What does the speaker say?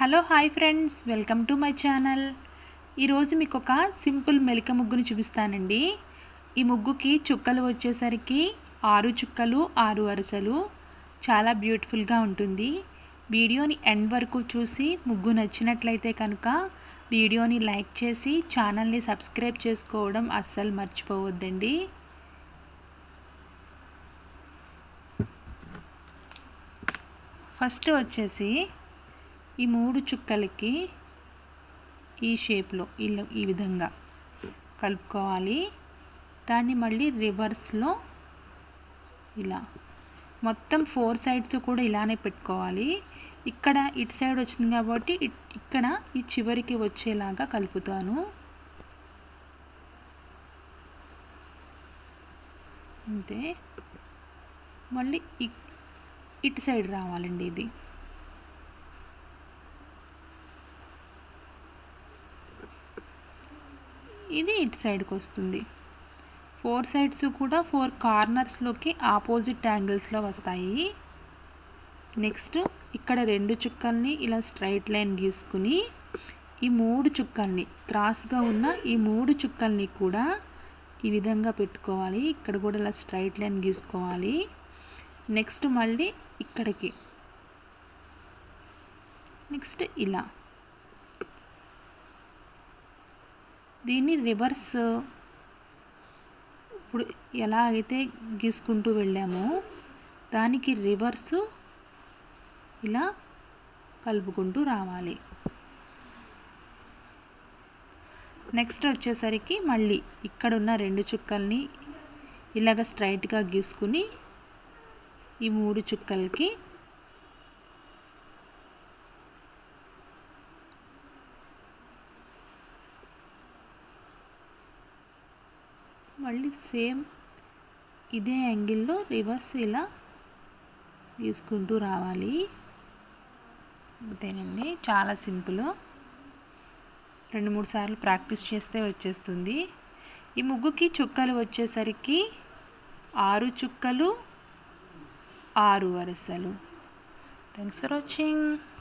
hello hi friends welcome to my channel ఈరోజు మీకు ఒక సింపుల్ మెలిక ముగ్గుని చూపిస్తానండి ఈ ముగ్గుకి చుక్కలు వచ్చేసరికి ఆరు చుక్కలు ఆరు వరుసలు చాలా బ్యూటిఫుల్గా ఉంటుంది వీడియోని ఎండ్ వరకు చూసి ముగ్గు నచ్చినట్లయితే కనుక వీడియోని లైక్ చేసి ఛానల్ని సబ్స్క్రైబ్ చేసుకోవడం అస్సలు మర్చిపోవద్దండి ఫస్ట్ వచ్చేసి ఈ మూడు చుక్కలకి ఈ షేప్లో ఇలా ఈ విధంగా కలుపుకోవాలి దాన్ని మళ్ళీ రివర్స్లో ఇలా మొత్తం ఫోర్ సైడ్స్ కూడా ఇలానే పెట్టుకోవాలి ఇక్కడ ఇటు సైడ్ వచ్చింది కాబట్టి ఇక్కడ ఈ చివరికి వచ్చేలాగా కలుపుతాను అంతే మళ్ళీ ఇటు సైడ్ రావాలండి ఇది ఇది ఇటు సైడ్కి వస్తుంది ఫోర్ సైడ్స్ కూడా ఫోర్ కార్నర్స్లోకి ఆపోజిట్ యాంగిల్స్లో వస్తాయి నెక్స్ట్ ఇక్కడ రెండు చుక్కల్ని ఇలా స్ట్రైట్ లైన్ గీసుకుని ఈ మూడు చుక్కల్ని క్రాస్గా ఉన్న ఈ మూడు చుక్కల్ని కూడా ఈ విధంగా పెట్టుకోవాలి ఇక్కడ కూడా ఇలా స్ట్రైట్ లైన్ గీసుకోవాలి నెక్స్ట్ మళ్ళీ ఇక్కడికి నెక్స్ట్ ఇలా దీన్ని రివర్స్ ఇప్పుడు ఎలా అయితే గీసుకుంటూ వెళ్ళామో దానికి రివర్సు ఇలా కలుపుకుంటూ రావాలి నెక్స్ట్ వచ్చేసరికి మళ్ళీ ఇక్కడున్న రెండు చుక్కల్ని ఇలాగ స్ట్రైట్గా గీసుకుని ఈ మూడు చుక్కలకి మళ్ళీ సేమ్ ఇదే యాంగిల్లో రివర్స్ ఇలా తీసుకుంటూ రావాలి అంతేనండి చాలా సింపుల్ రెండు మూడు సార్లు ప్రాక్టీస్ చేస్తే వచ్చేస్తుంది ఈ ముగ్గుకి చుక్కలు వచ్చేసరికి ఆరు చుక్కలు ఆరు వరుసలు థ్యాంక్స్ ఫర్ వాచింగ్